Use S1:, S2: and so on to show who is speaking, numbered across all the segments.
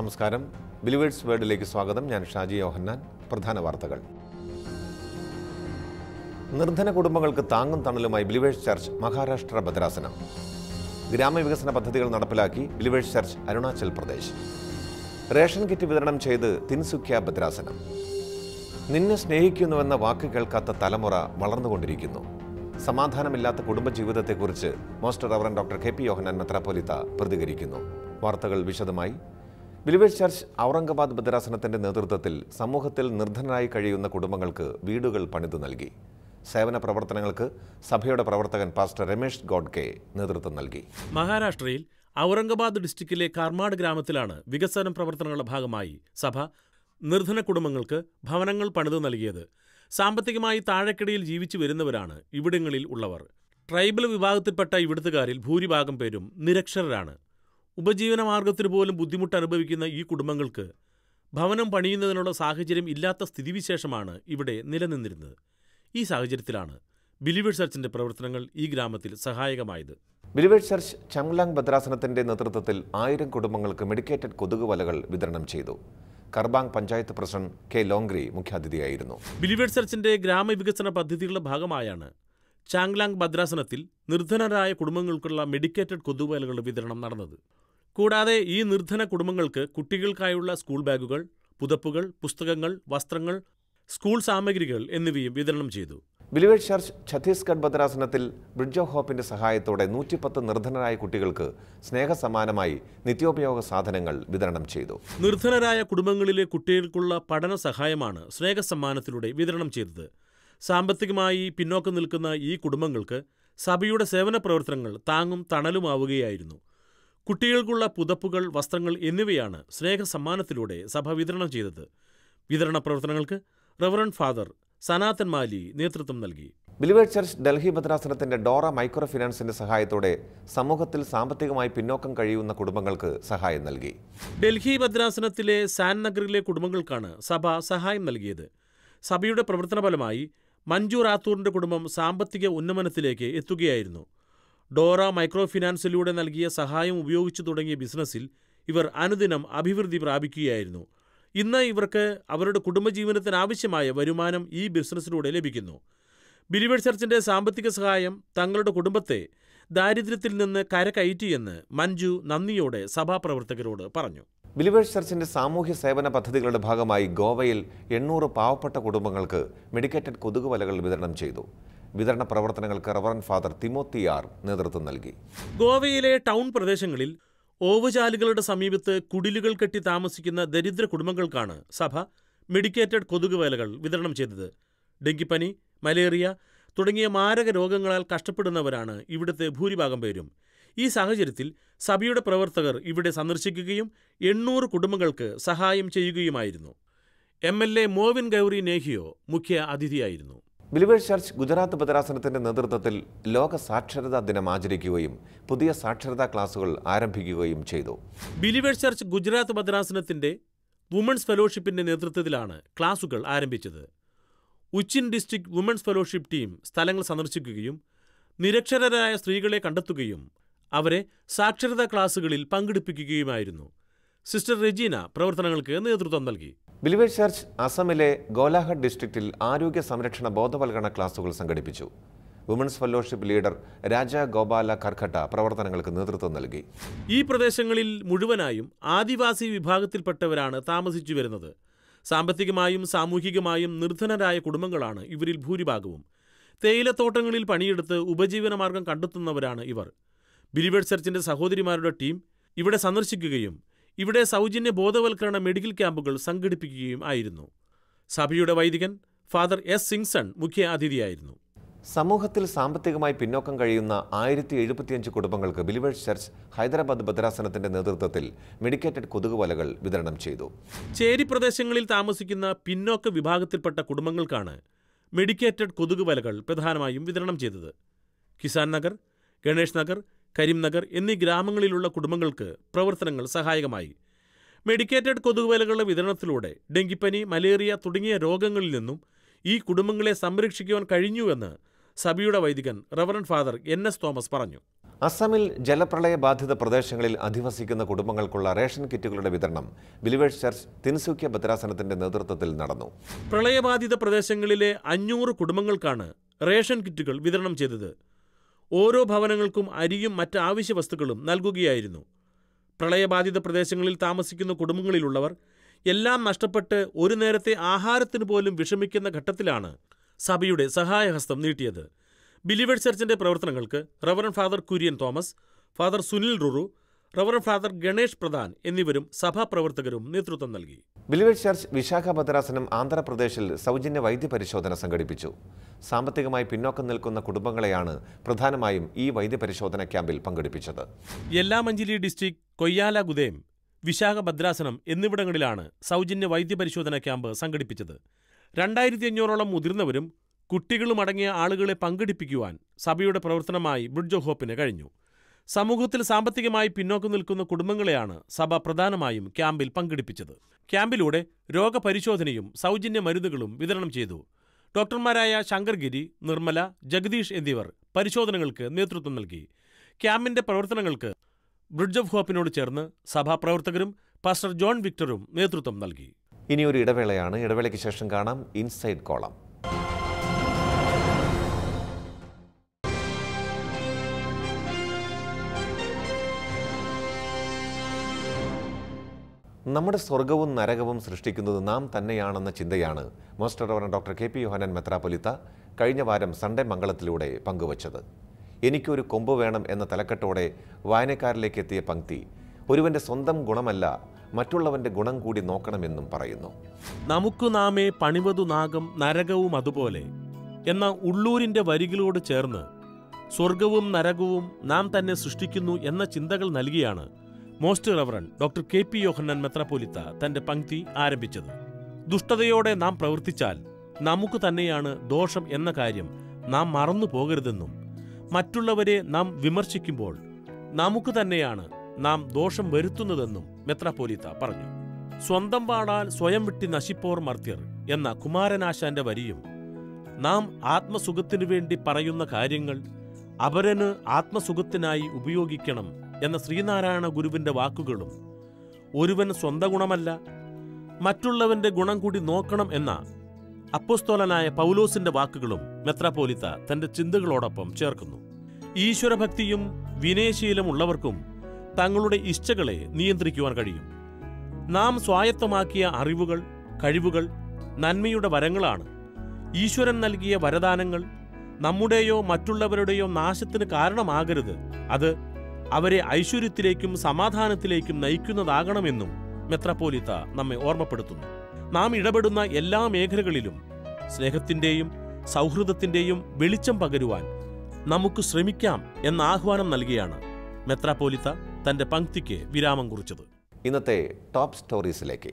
S1: നമസ്കാരം ബിലിവേഴ്സ് വേർഡിലേക്ക് സ്വാഗതം ഞാൻ ഷാജി യോഹന്നാൻ പ്രധാന വാർത്തകൾ നിർധന കുടുംബങ്ങൾക്ക് താങ്ങും തണലുമായി ബിലിവേഴ്സ് ചർച്ച് മഹാരാഷ്ട്ര ഭദ്രാസനം ഗ്രാമവികസന പദ്ധതികൾ നടപ്പിലാക്കി believers church Arunachal Pradesh ration kit വിതരണം ചെയ്ത് തിൻസുക്യ ഭദ്രാസനം നിന്നെ സ്നേഹിക്കുന്നുവെന്ന വാക്ക് കേൾക്കാത്ത തലമുറ വളർന്നുകൊണ്ടിരിക്കുന്നു സമാധാനമില്ലാത്ത കുടുംബജീവിതത്തെക്കുറിച്ച് most reverend doctor K P Yohannan മെത്രാപ്പോലിത്ത പ്രതികരിക്കുന്നു വാർത്തകൾ വിശദമായി ബിലിവേഴ്സ് ചർച്ച് ഔറംഗാബാദ് ഭദ്രാസനത്തിന്റെ നേതൃത്വത്തിൽ സമൂഹത്തിൽ നിർധനരായി കഴിയുന്ന കുടുംബങ്ങൾക്ക് വീടുകൾ പണിതു നൽകി സേവന പ്രവർത്തനങ്ങൾക്ക് സഭയുടെ പ്രവർത്തകൻ പാസ്റ്റർ രമേഷ് ഗോഡ്കെ നേതൃത്വം നൽകി
S2: മഹാരാഷ്ട്രയിൽ ഔറംഗാബാദ് ഡിസ്ട്രിക്റ്റിലെ കാർമാട് ഗ്രാമത്തിലാണ് വികസന പ്രവർത്തനങ്ങളുടെ ഭാഗമായി സഭ നിർധന കുടുംബങ്ങൾക്ക് ഭവനങ്ങൾ പണിതു നൽകിയത് സാമ്പത്തികമായി താഴെക്കിടയിൽ ജീവിച്ചു വരുന്നവരാണ് ഇവിടങ്ങളിൽ ഉള്ളവർ ട്രൈബൽ വിഭാഗത്തിൽപ്പെട്ട ഇവിടുത്തുകാരിൽ ഭൂരിഭാഗം പേരും നിരക്ഷരരാണ് ഉപജീവന മാർഗത്തിന് പോലും ബുദ്ധിമുട്ട് അനുഭവിക്കുന്ന ഈ കുടുംബങ്ങൾക്ക് ഭവനം പണിയുന്നതിനുള്ള സാഹചര്യം ഇല്ലാത്ത സ്ഥിതിവിശേഷമാണ് ഇവിടെ നിലനിന്നിരുന്നത് ഈ സാഹചര്യത്തിലാണ് ബിലിവേഴ്സ് ചർച്ചിന്റെ പ്രവർത്തനങ്ങൾ ഈ ഗ്രാമത്തിൽ സഹായകമായത്
S1: ബിലിവേഴ്സ് ചർച്ച് ചംഗ്ലാങ് ഭദ്രാസനത്തിന്റെ നേതൃത്വത്തിൽ ആയിരം കുടുംബങ്ങൾക്ക് മെഡിക്കേറ്റഡ് കൊതുക് വലകൾ വിതരണം ചെയ്തു കർബാങ് പഞ്ചായത്ത് പ്രസിഡന്റ് കെ ലോങ്ഗ്രി മുഖ്യാതിഥിയായിരുന്നു
S2: ബിലിവേഴ്സ് ചർച്ചിന്റെ ഗ്രാമവികസന പദ്ധതികളുടെ ഭാഗമായാണ് ചാങ്ലാങ് ഭദ്രാസനത്തിൽ നിർധനരായ കുടുംബങ്ങൾക്കുള്ള മെഡിക്കേറ്റഡ് കൊതുകുവലകളുടെ വിതരണം നടന്നത് കൂടാതെ ഈ നിർധന കുടുംബങ്ങൾക്ക് കുട്ടികൾക്കായുള്ള സ്കൂൾ ബാഗുകൾ പുതപ്പുകൾ പുസ്തകങ്ങൾ വസ്ത്രങ്ങൾ സ്കൂൾ സാമഗ്രികൾ എന്നിവയും വിതരണം ചെയ്തു
S1: ബിലിവേഴ്സ് ചർച്ച് ഛത്തീസ്ഗഡ് ഭദ്രാസനത്തിൽ ബ്രിഡ്ജ് ഓഫ് ഹോപ്പിന്റെ സഹായത്തോടെ നൂറ്റിപ്പത്ത് നിർധനരായ കുട്ടികൾക്ക് സ്നേഹസമ്മാനമായി നിത്യോപയോഗ സാധനങ്ങൾ വിതരണം ചെയ്തു
S2: നിർധനരായ കുടുംബങ്ങളിലെ കുട്ടികൾക്കുള്ള പഠന സഹായമാണ് സ്നേഹസമ്മാനത്തിലൂടെ വിതരണം ചെയ്തത് സാമ്പത്തികമായി പിന്നോക്കം നിൽക്കുന്ന ഈ കുടുംബങ്ങൾക്ക് സഭയുടെ സേവന പ്രവർത്തനങ്ങൾ താങ്ങും തണലുമാവുകയായിരുന്നു കുട്ടികൾക്കുള്ള പുതപ്പുകൾ വസ്ത്രങ്ങൾ എന്നിവയാണ് സ്നേഹസമ്മാനത്തിലൂടെ സഭ വിതരണം ചെയ്തത് വിതരണ പ്രവർത്തനങ്ങൾക്ക് റവറൻ ഫാദർ സനാതൻ മാലി നേതൃത്വം നൽകി
S1: ബിലിവേഴ്സ് ചർച്ച് ഡൽഹി ഭദ്രാസനത്തിന്റെ ഡോറ മൈക്രോ ഫിനാൻസിന്റെ സഹായത്തോടെ സമൂഹത്തിൽ സാമ്പത്തികമായി പിന്നോക്കം കഴിയുന്ന കുടുംബങ്ങൾക്ക് സഹായം നൽകി
S2: ഡൽഹി ഭദ്രാസനത്തിലെ സാൻ നഗറിലെ കുടുംബങ്ങൾക്കാണ് സഭ സഹായം നൽകിയത് സഭയുടെ പ്രവർത്തന ഫലമായി മഞ്ജു റാത്തൂറിന്റെ കുടുംബം സാമ്പത്തിക ഉന്നമനത്തിലേക്ക് എത്തുകയായിരുന്നു ഡോറ മൈക്രോ ഫിനാൻസിലൂടെ നൽകിയ സഹായം ഉപയോഗിച്ചു തുടങ്ങിയ ബിസിനസ്സിൽ ഇവർ അനുദിനം അഭിവൃദ്ധി പ്രാപിക്കുകയായിരുന്നു ഇന്ന് ഇവർക്ക് അവരുടെ കുടുംബജീവനത്തിന് ആവശ്യമായ വരുമാനം ഈ ബിസിനസ്സിലൂടെ ലഭിക്കുന്നു ബിലിവേഴ്സ് ചർച്ചിന്റെ സാമ്പത്തിക സഹായം തങ്ങളുടെ കുടുംബത്തെ ദാരിദ്ര്യത്തിൽ നിന്ന് കരകയറ്റിയെന്ന് മഞ്ജു നന്ദിയോടെ സഭാപ്രവർത്തകരോട് പറഞ്ഞു
S1: ബിലിവേഴ്സ് ചർച്ചിന്റെ സാമൂഹ്യ സേവന പദ്ധതികളുടെ ഭാഗമായി ഗോവയിൽ എണ്ണൂറ് പാവപ്പെട്ട കുടുംബങ്ങൾക്ക് മെഡിക്കേറ്റഡ് കൊതുക് വലകൾ വിതരണം ചെയ്തു വിതരണ പ്രവർത്തനങ്ങൾക്ക് റവറൻ ഫാദർ തിമോത്തി ആർ നേതൃത്വം നൽകി
S2: ഗോവയിലെ ടൗൺ പ്രദേശങ്ങളിൽ ഓവുചാലുകളുടെ സമീപത്ത് കുടിലുകൾ കെട്ടി താമസിക്കുന്ന ദരിദ്ര കുടുംബങ്ങൾക്കാണ് സഭ മെഡിക്കേറ്റഡ് കൊതുക് വേലകൾ വിതരണം ചെയ്തത് ഡെങ്കിപ്പനി മലേറിയ തുടങ്ങിയ മാരക രോഗങ്ങളാൽ കഷ്ടപ്പെടുന്നവരാണ് ഇവിടുത്തെ ഭൂരിഭാഗം പേരും ഈ സാഹചര്യത്തിൽ സഭയുടെ പ്രവർത്തകർ ഇവിടെ സന്ദർശിക്കുകയും എണ്ണൂറ് കുടുംബങ്ങൾക്ക് സഹായം ചെയ്യുകയുമായിരുന്നു എം എൽ എ മോവിൻ ഗൗരി നേഹിയോ മുഖ്യ അതിഥിയായിരുന്നു
S1: ബിലിവേഴ്സ് ചർച്ച് ഗുജറാത്ത് ഭദ്രാസനത്തിന്റെ നേതൃത്വത്തിൽ ലോക സാക്ഷരതാ ദിനം ആചരിക്കുകയും പുതിയ സാക്ഷരതാ ക്ലാസുകൾ ആരംഭിക്കുകയും ചെയ്തു
S2: ബിലിവേഴ്സ് ചർച്ച് ഗുജറാത്ത് ഭദ്രാസനത്തിന്റെ വുമൺസ് ഫെലോഷിപ്പിന്റെ നേതൃത്വത്തിലാണ് ക്ലാസുകൾ ആരംഭിച്ചത് ഉച്ചിൻ ഡിസ്ട്രിക്ട് വുമൺസ് ഫെലോഷിപ്പ് ടീം സ്ഥലങ്ങൾ സന്ദർശിക്കുകയും നിരക്ഷരരായ സ്ത്രീകളെ കണ്ടെത്തുകയും അവരെ സാക്ഷരതാ ക്ലാസുകളിൽ പങ്കെടുപ്പിക്കുകയുമായിരുന്നു സിസ്റ്റർ റെജീന പ്രവർത്തനങ്ങൾക്ക് നേതൃത്വം നൽകി
S1: ബിലിവേഴ്സ് ചർച്ച് അസമിലെ ഗോലാഘട്ട് ഡിസ്ട്രിക്റ്റിൽ ആരോഗ്യ സംരക്ഷണ ബോധവൽക്കരണ ക്ലാസുകൾ സംഘടിപ്പിച്ചു women's fellowship leader Raja Gopala കർഖട്ട പ്രവർത്തനങ്ങൾക്ക് നേതൃത്വം നൽകി
S2: ഈ പ്രദേശങ്ങളിൽ മുഴുവനായും ആദിവാസി വിഭാഗത്തിൽപ്പെട്ടവരാണ് താമസിച്ചു വരുന്നത് സാമ്പത്തികമായും സാമൂഹികമായും നിർധനരായ കുടുംബങ്ങളാണ് ഇവരിൽ ഭൂരിഭാഗവും തേയിലത്തോട്ടങ്ങളിൽ പണിയെടുത്ത് ഉപജീവനമാർഗം കണ്ടെത്തുന്നവരാണ് ഇവർ ബിലിവേഴ്സ് ചർച്ചിന്റെ സഹോദരിമാരുടെ ടീം ഇവിടെ സന്ദർശിക്കുകയും ഇവിടെ സൗജന്യ ബോധവൽക്കരണ മെഡിക്കൽ ക്യാമ്പുകൾ സംഘടിപ്പിക്കുകയും ആയിരുന്നു സഭയുടെ വൈദികൻ ഫാദർ എസ് സിങ്സൺ മുഖ്യ അതിഥിയായിരുന്നു
S1: സമൂഹത്തിൽ സാമ്പത്തികമായി പിന്നോക്കം കഴിയുന്ന ആയിരത്തി എഴുപത്തിയഞ്ച് കുടുംബങ്ങൾക്ക് ബിലിവേഴ്സ് ചർച്ച് ഹൈദരാബാദ് ഭദ്രാസനത്തിന്റെ നേതൃത്വത്തിൽ മെഡിക്കേറ്റഡ് കൊതുക് വലകൾ വിതരണം ചെയ്തു
S2: ചേരി പ്രദേശങ്ങളിൽ താമസിക്കുന്ന പിന്നോക്ക വിഭാഗത്തിൽപ്പെട്ട കുടുംബങ്ങൾക്കാണ് മെഡിക്കേറ്റഡ് കൊതുക് വലകൾ പ്രധാനമായും വിതരണം ചെയ്തത് കിസാൻ നഗർ ഗണേഷ് നഗർ കരീം നഗർ എന്നീ ഗ്രാമങ്ങളിലുള്ള കുടുംബങ്ങൾക്ക് പ്രവർത്തനങ്ങൾ സഹായകമായി മെഡിക്കേറ്റഡ് കൊതുക് വലകളുടെ വിതരണത്തിലൂടെ ഡെങ്കിപ്പനി മലേറിയ തുടങ്ങിയ രോഗങ്ങളിൽ നിന്നും ഈ കുടുംബങ്ങളെ സംരക്ഷിക്കുവാൻ കഴിഞ്ഞുവെന്ന് സഭയുടെ വൈദികൻ reverend father N S Thomas പറഞ്ഞു
S1: അസമിൽ ജലപ്രളയ ബാധിത പ്രദേശങ്ങളിൽ അധിവസിക്കുന്ന കുടുംബങ്ങൾക്കുള്ള റേഷൻ കിറ്റുകളുടെ വിതരണം ബിലിവേഴ്സ് ചർച്ച് തിൻസുക്യ ഭദ്രാസനത്തിന്റെ നേതൃത്വത്തിൽ നടന്നു
S2: പ്രളയബാധിത പ്രദേശങ്ങളിലെ അഞ്ഞൂറ് കുടുംബങ്ങൾക്കാണ് റേഷൻ കിറ്റുകൾ വിതരണം ചെയ്തത് ഓരോ ഭവനങ്ങൾക്കും അരിയും മറ്റ് ആവശ്യ വസ്തുക്കളും നൽകുകയായിരുന്നു പ്രളയബാധിത പ്രദേശങ്ങളിൽ താമസിക്കുന്ന കുടുംബങ്ങളിലുള്ളവർ എല്ലാം നഷ്ടപ്പെട്ട് ഒരു നേരത്തെ ആഹാരത്തിന് പോലും വിഷമിക്കുന്ന ഘട്ടത്തിലാണ് സഭയുടെ സഹായഹസ്തം നീട്ടിയത് ബിലീവേഴ്സ് ചർച്ചിന്റെ പ്രവർത്തനങ്ങൾക്ക് reverend father Kurian Thomas father Sunil റുറു റവറൻ ഫാദർ ഗണേഷ് പ്രധാൻ എന്നിവരും സഭാപ്രവർത്തകരും നേതൃത്വം നൽകി
S1: ബിലിവേഴ്സ് ചർച്ച് വിശാഖ ഭദ്രാസനം ആന്ധ്രാപ്രദേശിൽ സൗജന്യ വൈദ്യപരിശോധന സംഘടിപ്പിച്ചു സാമ്പത്തികമായി പിന്നോക്കം നിൽക്കുന്ന കുടുംബങ്ങളെയാണ് പ്രധാനമായും ഈ വൈദ്യപരിശോധന ക്യാമ്പിൽ പങ്കെടുപ്പിച്ചത്
S2: യെല്ലാമഞ്ചേരി ഡിസ്ട്രിക്ട് കൊയ്യാല ഗുദേം വിശാഖ ഭദ്രാസനം എന്നിവിടങ്ങളിലാണ് സൗജന്യ വൈദ്യപരിശോധന ക്യാമ്പ് സംഘടിപ്പിച്ചത് രണ്ടായിരത്തി അഞ്ഞൂറോളം മുതിർന്നവരും കുട്ടികളും അടങ്ങിയ ആളുകളെ പങ്കെടുപ്പിക്കുവാൻ സഭയുടെ പ്രവർത്തനമായി ബ്രിഡ്ജ് ഓഫ് ഹോപ്പിന് കഴിഞ്ഞു സമൂഹത്തിൽ സാമ്പത്തികമായി പിന്നോക്കം നിൽക്കുന്ന കുടുംബങ്ങളെയാണ് സഭ പ്രധാനമായും ക്യാമ്പിൽ പങ്കെടുപ്പിച്ചത് ക്യാമ്പിലൂടെ രോഗപരിശോധനയും സൗജന്യ മരുന്നുകളും വിതരണം ചെയ്തു ഡോക്ടർമാരായ ശങ്കർഗിരി നിർമ്മല ജഗദീഷ് എന്നിവർ പരിശോധനകൾക്ക് നേതൃത്വം നൽകി ക്യാമ്പിന്റെ പ്രവർത്തനങ്ങൾക്ക് ബ്രിഡ്ജ് ഓഫ് ഹോപ്പിനോട് ചേർന്ന് സഭാപ്രവർത്തകരും പാസ്റ്റർ ജോൺ വിക്ടറും നേതൃത്വം നൽകി
S1: ഇനിയൊരു ഇടവേളയാണ് ഇടവേളയ്ക്ക് ശേഷം കാണാം ഇൻസൈഡ് കോളം നമ്മുടെ സ്വർഗവും നരകവും സൃഷ്ടിക്കുന്നത് നാം തന്നെയാണെന്ന ചിന്തയാണ് most reverend doctor K P Yohannan മെത്രാപൊലിത്ത കഴിഞ്ഞ വാരം സൺഡേ മംഗളത്തിലൂടെ പങ്കുവച്ചത് എനിക്കൊരു കൊമ്പ് വേണം എന്ന തലക്കെട്ടോടെ വായനക്കാരിലേക്ക് എത്തിയ പങ്ക്തി ഒരുവന്റെ സ്വന്തം ഗുണമല്ല മറ്റുള്ളവന്റെ ഗുണം കൂടി നോക്കണമെന്നും പറയുന്നു
S2: നമുക്കു നാമേ പണിവതു നാഗം നരകവും അതുപോലെ എന്ന ഉള്ളൂരിന്റെ വരികളോട് ചേർന്ന് സ്വർഗവും നരകവും നാം തന്നെ സൃഷ്ടിക്കുന്നു എന്ന ചിന്തകൾ നൽകിയാണ് most reverend doctor K P Yohannan മെത്രാപ്പോലിത്ത തന്റെ പങ്ക്തി ആരംഭിച്ചത് ദുഷ്ടതയോടെ നാം പ്രവർത്തിച്ചാൽ നമുക്ക് തന്നെയാണ് ദോഷം എന്ന കാര്യം നാം മറന്നു പോകരുതെന്നും മറ്റുള്ളവരെ നാം വിമർശിക്കുമ്പോൾ നമുക്ക് തന്നെയാണ് നാം ദോഷം വരുത്തുന്നതെന്നും മെത്രാപ്പോലിത്ത പറഞ്ഞു സ്വന്തം വാടാൽ സ്വയം വിട്ടി നശിപ്പോർ മർത്യർ എന്ന കുമാരനാശാന്റെ വരിയും നാം ആത്മസുഖത്തിനു വേണ്ടി പറയുന്ന കാര്യങ്ങൾ അപരന് ആത്മസുഖത്തിനായി ഉപയോഗിക്കണം എന്ന ശ്രീനാരായണ ഗുരുവിന്റെ വാക്കുകളും ഒരുവൻ സ്വന്തം ഗുണമല്ല മറ്റുള്ളവന്റെ ഗുണം കൂടി നോക്കണം എന്ന അപ്പോസ്തോലനായ പൗലോസിന്റെ വാക്കുകളും മെത്രാപ്പോലിത്ത തന്റെ ചിന്തകളോടൊപ്പം ചേർക്കുന്നു ഈശ്വരഭക്തിയും വിനയശീലമുള്ളവർക്കും തങ്ങളുടെ ഇച്ഛകളെ നിയന്ത്രിക്കുവാൻ കഴിയും നാം സ്വായത്തമാക്കിയ അറിവുകൾ കഴിവുകൾ നന്മയുടെ വരങ്ങളാണ് ഈശ്വരൻ നൽകിയ വരദാനങ്ങൾ നമ്മുടെയോ മറ്റുള്ളവരുടെയോ നാശത്തിന് കാരണമാകരുത് അത് അവരെ ഐശ്വര്യത്തിലേക്കും സമാധാനത്തിലേക്കും നയിക്കുന്നതാകണമെന്നും മെത്രപ്പോലിത്ത നമ്മെ ഓർമ്മപ്പെടുത്തുന്നു നാം ഇടപെടുന്ന എല്ലാ മേഖലകളിലും സ്നേഹത്തിന്റെയും സൗഹൃദത്തിന്റെയും വെളിച്ചം പകരുവാൻ നമുക്ക് ശ്രമിക്കാം എന്ന ആഹ്വാനം നൽകിയാണ് മെത്രാപ്പോലിത്ത തന്റെ പങ്ക്തിക്ക് വിരാമം കുറിച്ചത്
S1: ഇന്നത്തെ ടോപ്പ് സ്റ്റോറീസിലേക്ക്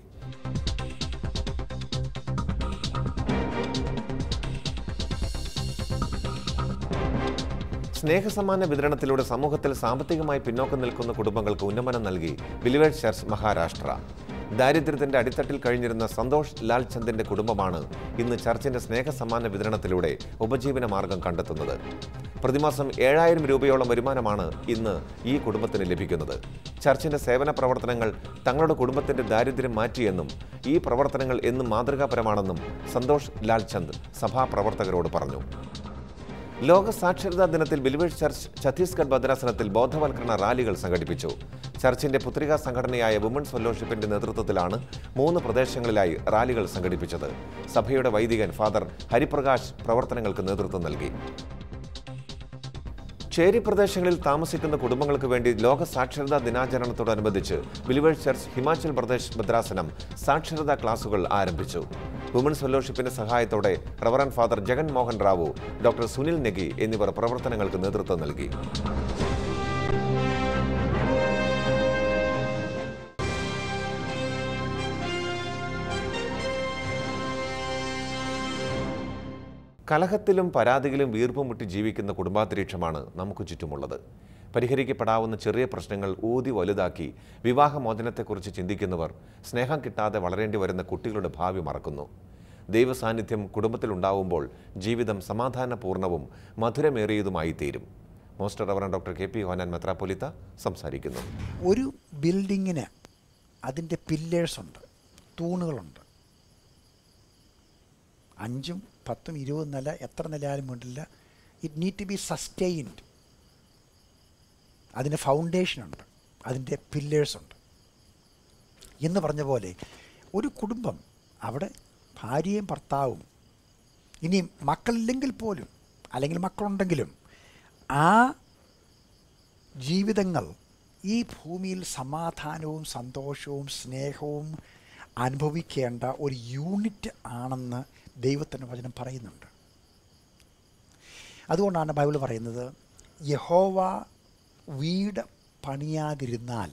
S1: സ്നേഹസമ്മാന വിതരണത്തിലൂടെ സമൂഹത്തിൽ സാമ്പത്തികമായി പിന്നോക്കം നിൽക്കുന്ന കുടുംബങ്ങൾക്ക് ഉന്നമനം നൽകി ബിലിവേഴ്സ് ചർച്ച് മഹാരാഷ്ട്ര ദാരിദ്ര്യത്തിന്റെ അടിത്തട്ടിൽ കഴിഞ്ഞിരുന്ന സന്തോഷ് ലാൽ ചന്ദിന്റെ കുടുംബമാണ് ഇന്ന് ചർച്ചിന്റെ സ്നേഹസമ്മാന വിതരണത്തിലൂടെ ഉപജീവന മാർഗം കണ്ടെത്തുന്നത് പ്രതിമാസം ഏഴായിരം രൂപയോളം വരുമാനമാണ് ഇന്ന് ഈ കുടുംബത്തിന് ലഭിക്കുന്നത് ചർച്ചിന്റെ സേവന പ്രവർത്തനങ്ങൾ തങ്ങളുടെ കുടുംബത്തിന്റെ ദാരിദ്ര്യം മാറ്റിയെന്നും ഈ പ്രവർത്തനങ്ങൾ എന്നും മാതൃകാപരമാണെന്നും സന്തോഷ് ലാൽ ചന്ദ് സഭാപ്രവർത്തകരോട് പറഞ്ഞു ലോക സാക്ഷരതാ ദിനത്തിൽ ബിൽവേഴ്സ് ചർച്ച് ഛത്തീസ്ഗഡ് ഭദ്രാസനത്തിൽ ബോധവൽക്കരണ റാലികൾ സംഘടിപ്പിച്ചു ചർച്ചിന്റെ പുത്രികാ സംഘടനയായ വുമൻസ് ഫെലോഷിപ്പിന്റെ നേതൃത്വത്തിലാണ് മൂന്ന് പ്രദേശങ്ങളിലായി റാലികൾ സംഘടിപ്പിച്ചത് സഭയുടെ വൈദികൻ ഫാദർ ഹരിപ്രകാശ് പ്രവർത്തനങ്ങൾക്ക് നേതൃത്വം നൽകി ചേരി പ്രദേശങ്ങളിൽ താമസിക്കുന്ന കുടുംബങ്ങൾക്ക് വേണ്ടി ലോക സാക്ഷരതാ ദിനാചരണത്തോടനുബന്ധിച്ച് ബിലിവേഴ്സ് ചർച്ച് ഹിമാചൽ പ്രദേശ് ഭദ്രാസനം സാക്ഷരതാ ക്ലാസുകൾ ആരംഭിച്ചു വുമൻസ് ഫെലോഷിപ്പിന്റെ സഹായത്തോടെ reverend father Jagan Mohan Rao doctor Sunil Negi എന്നിവർ പ്രവർത്തനങ്ങൾക്ക് നേതൃത്വം നൽകി കലഹത്തിലും പരാതിയിലും വീർപ്പും മുട്ടി ജീവിക്കുന്ന കുടുംബാന്തരീക്ഷമാണ് നമുക്ക് ചുറ്റുമുള്ളത് പരിഹരിക്കപ്പെടാവുന്ന ചെറിയ പ്രശ്നങ്ങൾ ഊതി വലുതാക്കി വിവാഹമോചനത്തെക്കുറിച്ച് ചിന്തിക്കുന്നവർ സ്നേഹം കിട്ടാതെ വളരേണ്ടി വരുന്ന കുട്ടികളുടെ ഭാവി മറക്കുന്നു ദൈവസാന്നിധ്യം കുടുംബത്തിലുണ്ടാവുമ്പോൾ ജീവിതം സമാധാനപൂർണവും മധുരമേറിയതുമായി തീരും most reverend doctor K P ഹോനാൻ മെത്രാപ്പൊലിത്ത സംസാരിക്കുന്നു
S3: ഒരു ബിൽഡിങ്ങിന് അതിൻ്റെ പില്ലേഴ്സ് ഉണ്ട് തൂണുകളുണ്ട് അഞ്ചും പത്തും ഇരുപതും നില എത്ര നിലയാലും വേണ്ടില്ല it need to be sustained അതിന് ഫൗണ്ടേഷനുണ്ട് അതിൻ്റെ പില്ലേഴ്സ് ഉണ്ട് എന്ന് പറഞ്ഞ പോലെ ഒരു കുടുംബം അവിടെ ഭാര്യയും ഭർത്താവും ഇനി മക്കളില്ലെങ്കിൽ പോലും അല്ലെങ്കിൽ മക്കളുണ്ടെങ്കിലും ആ ജീവിതങ്ങൾ ഈ ഭൂമിയിൽ സമാധാനവും സന്തോഷവും സ്നേഹവും അനുഭവിക്കേണ്ട ഒരു യൂണിറ്റ് ആണെന്ന് ദൈവത്തിൻ്റെ വചനം പറയുന്നുണ്ട് അതുകൊണ്ടാണ് ബൈബിൾ പറയുന്നത് യഹോവ വീട് പണിയാതിരുന്നാൽ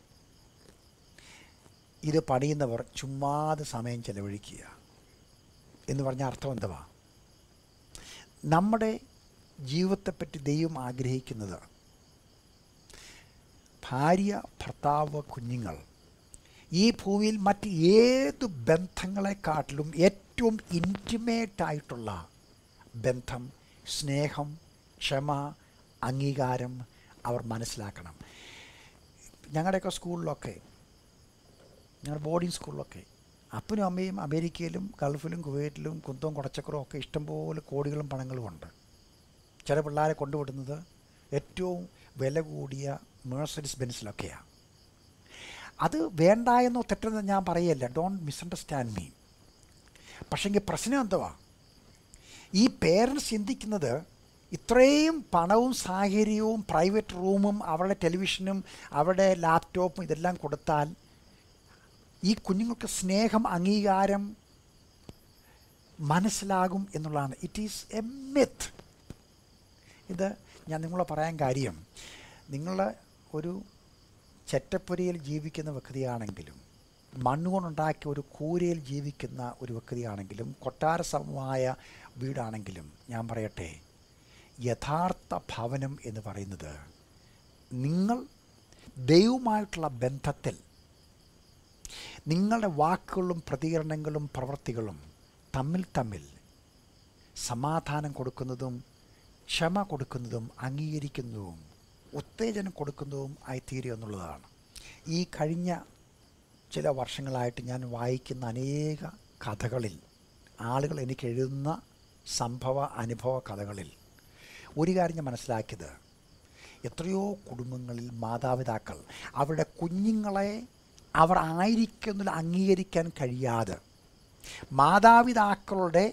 S3: ഇത് പണിയുന്നവർ ചുമ്മാതെ സമയം ചെലവഴിക്കുക എന്ന് പറഞ്ഞ അർത്ഥം എന്തുവാ നമ്മുടെ ജീവിതത്തെപ്പറ്റി ദൈവം ആഗ്രഹിക്കുന്നത് ഭാര്യ ഭർത്താവ് കുഞ്ഞുങ്ങൾ ഈ ഭൂമിയിൽ മറ്റ് ഏത് ബന്ധങ്ങളെക്കാട്ടിലും ഏറ്റവും ഇൻറ്റിമേറ്റ് ആയിട്ടുള്ള ബന്ധം സ്നേഹം ക്ഷമ അംഗീകാരം അവർ മനസ്സിലാക്കണം ഞങ്ങളുടെയൊക്കെ സ്കൂളിലൊക്കെ ഞങ്ങളുടെ ബോർഡിംഗ് സ്കൂളിലൊക്കെ അപ്പനും അമ്മയും അമേരിക്കയിലും ഗൾഫിലും കുവൈറ്റിലും കുന്തവും കുടച്ചക്കറും ഒക്കെ ഇഷ്ടംപോലെ കോടികളും പണങ്ങളും ഉണ്ട് ചില പിള്ളേരെ കൊണ്ടുവിടുന്നത് ഏറ്റവും വില കൂടിയ മേഴ്സഡീസ് ബെൻസിലൊക്കെയാണ് അത് വേണ്ട എന്നോ തെറ്റെന്ന് ഞാൻ പറയല്ല ഡോണ്ട് മിസ്അണ്ടർസ്റ്റാൻഡ് മീ പക്ഷേങ്കിൽ പ്രശ്നം എന്തുവാ ഈ പേരൻസ് ചിന്തിക്കുന്നത് ഇത്രയും പണവും സാഹചര്യവും പ്രൈവറ്റ് റൂമും അവരുടെ ടെലിവിഷനും അവരുടെ ലാപ്ടോപ്പും ഇതെല്ലാം കൊടുത്താൽ ഈ കുഞ്ഞുങ്ങൾക്ക് സ്നേഹം അംഗീകാരം മനസ്സിലാകും എന്നുള്ളതാണ് ഇറ്റ് ഈസ് എ മിത്ത് ഇത് ഞാൻ നിങ്ങളെ പറയാൻ കാര്യം നിങ്ങൾ ഒരു ചെറ്റപ്പുരയിൽ ജീവിക്കുന്ന വ്യക്തിയാണെങ്കിലും മണ്ണുകൊണ്ടുണ്ടാക്കിയ ഒരു കൂരയിൽ ജീവിക്കുന്ന ഒരു വ്യക്തിയാണെങ്കിലും കൊട്ടാരസമമായ വീടാണെങ്കിലും ഞാൻ പറയട്ടെ യഥാർത്ഥ ഭവനം എന്ന് പറയുന്നത് നിങ്ങൾ ദൈവമായിട്ടുള്ള ബന്ധത്തിൽ നിങ്ങളുടെ വാക്കുകളും പ്രതികരണങ്ങളും പ്രവൃത്തികളും തമ്മിൽ തമ്മിൽ സമാധാനം കൊടുക്കുന്നതും ക്ഷമ കൊടുക്കുന്നതും അംഗീകരിക്കുന്നതും ഉത്തേജനം കൊടുക്കുന്നതും ആയിത്തീരുക എന്നുള്ളതാണ് ഈ കഴിഞ്ഞ ചില വർഷങ്ങളായിട്ട് ഞാൻ വായിക്കുന്ന അനേക കഥകളിൽ ആളുകൾ എനിക്ക് എഴുതുന്ന സംഭവ അനുഭവ കഥകളിൽ ഒരു കാര്യം ഞാൻ മനസ്സിലാക്കിയത് എത്രയോ കുടുംബങ്ങളിൽ മാതാപിതാക്കൾ അവരുടെ കുഞ്ഞുങ്ങളെ അവർ ആയിരിക്കുന്നതിൽ അംഗീകരിക്കാൻ കഴിയാതെ മാതാപിതാക്കളുടെ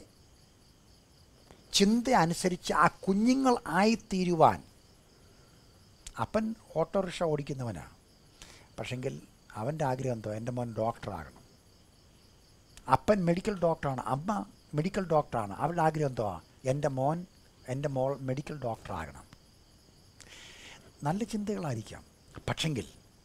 S3: ചിന്ത അനുസരിച്ച് ആ കുഞ്ഞുങ്ങൾ ആയിത്തീരുവാൻ അപ്പൻ ഓട്ടോറിക്ഷ ഓടിക്കുന്നവനാണ് പക്ഷെങ്കിൽ അവൻ്റെ ആഗ്രഹം എന്തോ എൻ്റെ മോൻ ഡോക്ടറാകണം അപ്പൻ മെഡിക്കൽ ഡോക്ടറാണ് അമ്മ മെഡിക്കൽ ഡോക്ടറാണ് അവളുടെ ആഗ്രഹം എന്തോ എൻ്റെ മോൻ എൻ്റെ മോൾ മെഡിക്കൽ ഡോക്ടറാകണം നല്ല ചിന്തകളായിരിക്കാം പക്ഷെങ്കിൽ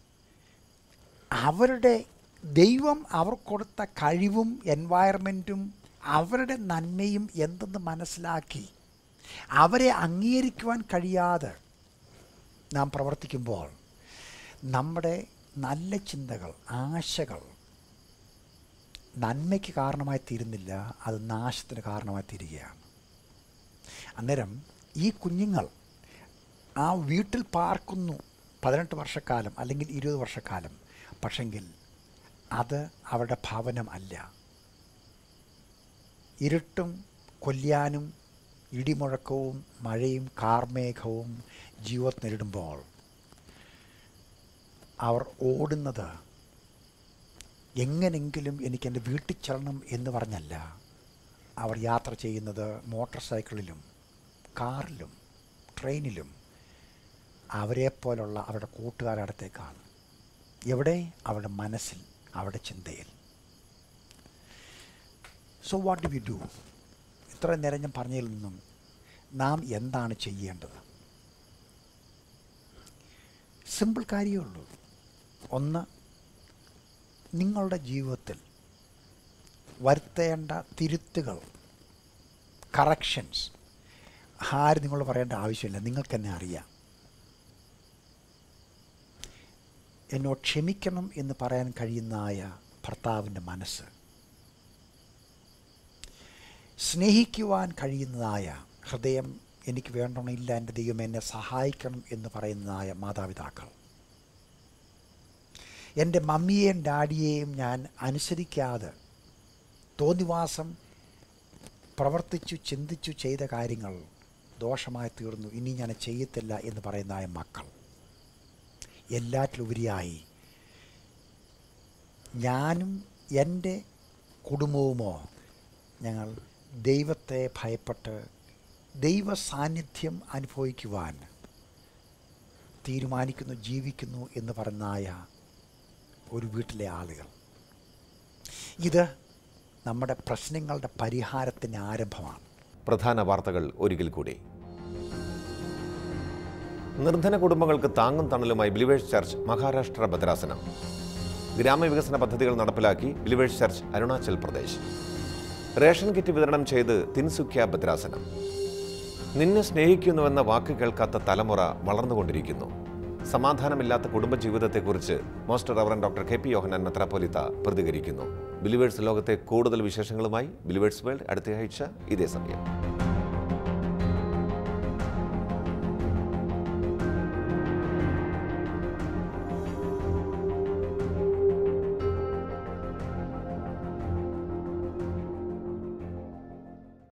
S3: അവരുടെ ദൈവം അവർ കൊടുത്ത കഴിവും എൻവയറമെൻറ്റും അവരുടെ നന്മയും എന്തെന്ന് മനസ്സിലാക്കി അവരെ അംഗീകരിക്കുവാൻ കഴിയാതെ നാം പ്രവർത്തിക്കുമ്പോൾ നമ്മുടെ നല്ല ചിന്തകൾ ആശകൾ നന്മയ്ക്ക് കാരണമായി തീരുന്നില്ല അത് നാശത്തിന് കാരണമായി തീരുകയാണ് അന്നേരം ഈ കുഞ്ഞുങ്ങൾ ആ വീട്ടിൽ പാർക്കുന്നു പതിനെട്ട് വർഷക്കാലം അല്ലെങ്കിൽ ഇരുപത് വർഷക്കാലം പക്ഷെങ്കിൽ അത് അവരുടെ ഭവനം അല്ല ഇരുട്ടും കൊല്യാനും ഇടിമുഴക്കവും മഴയും കാർമേഘവും ജീവിതത്തിൽ നേരിടുമ്പോൾ അവർ ഓടുന്നത് എങ്ങനെങ്കിലും എനിക്ക് എൻ്റെ വീട്ടിൽ ചെല്ലണം എന്ന് പറഞ്ഞല്ല അവർ യാത്ര ചെയ്യുന്നത് മോട്ടോർ സൈക്കിളിലും കാറിലും ട്രെയിനിലും അവരെപ്പോലുള്ള അവരുടെ കൂട്ടുകാരുടെ അടുത്തേക്കാണ് എവിടെ അവരുടെ മനസ്സിൽ അവരുടെ ചിന്തയിൽ so what do we do ഇത്ര നേരം ഞാൻ പറഞ്ഞതിൽ നിന്നും നാം എന്താണ് ചെയ്യേണ്ടത് സിമ്പിൾ കാര്യമേ ഉള്ളൂ ഒന്ന് നിങ്ങളുടെ ജീവിതത്തിൽ വരുത്തേണ്ട തിരുത്തുകൾ കറക്ഷൻസ് ആരും നിങ്ങൾ പറയേണ്ട ആവശ്യമില്ല നിങ്ങൾക്ക് തന്നെ അറിയാം എന്നോട് ക്ഷമിക്കണം എന്ന് പറയാൻ കഴിയുന്നതായ ഭർത്താവിൻ്റെ മനസ്സ് സ്നേഹിക്കുവാൻ കഴിയുന്നതായ ഹൃദയം എനിക്ക് വേണ്ടവണ്ണം ഇല്ല എൻ്റെ ദൈവം എന്നെ സഹായിക്കണം എന്ന് പറയുന്നതായ മാതാപിതാക്കൾ എൻ്റെ മമ്മിയെയും ഡാഡിയെയും ഞാൻ അനുസരിക്കാതെ തോന്നിവാസം പ്രവർത്തിച്ചു ചിന്തിച്ചു ചെയ്ത കാര്യങ്ങൾ ദോഷമായി തീർന്നു ഇനി ഞാൻ ചെയ്യത്തില്ല എന്ന് പറയുന്നതായ മക്കൾ എല്ലാറ്റിലുപരിയായി ഞാനും എൻ്റെ കുടുംബവുമോ ഞങ്ങൾ ദൈവത്തെ ഭയപ്പെട്ട് ദൈവ സാന്നിധ്യം അനുഭവിക്കുവാൻ തീരുമാനിക്കുന്നു ജീവിക്കുന്നു എന്ന് പറയുന്നതായ ഒരു വീട്ടിലെ ആളുകൾ ഇത് നമ്മുടെ പ്രശ്നങ്ങളുടെ പരിഹാരത്തിൻ്റെ ആരംഭമാണ്
S1: പ്രധാന വാർത്തകൾ ഒരിക്കൽ കൂടി നിർധന കുടുംബങ്ങൾക്ക് താങ്ങും തണലുമായി ബിലിവേഴ്സ് ചർച്ച് മഹാരാഷ്ട്ര ഭദ്രാസനം ഗ്രാമവികസന പദ്ധതികൾ നടപ്പിലാക്കി believers church Arunachal Pradesh ration kit വിതരണം ചെയ്ത് തിൻസുക്യ ഭദ്രാസനം നിന്നെ സ്നേഹിക്കുന്നുവെന്ന വാക്ക് കേൾക്കാത്ത തലമുറ വളർന്നുകൊണ്ടിരിക്കുന്നു സമാധാനമില്ലാത്ത കുടുംബജീവിതത്തെക്കുറിച്ച് most reverend doctor K P Yohannan മെത്രാപ്പോലിത്ത പ്രതികരിക്കുന്നു ബിലിവേഴ്സ് ലോകത്തെ കൂടുതൽ വിശേഷങ്ങളുമായി ബിലിവേഴ്സ് വേൾഡ് അടുത്തയാഴ്ച ഇതേ സമയം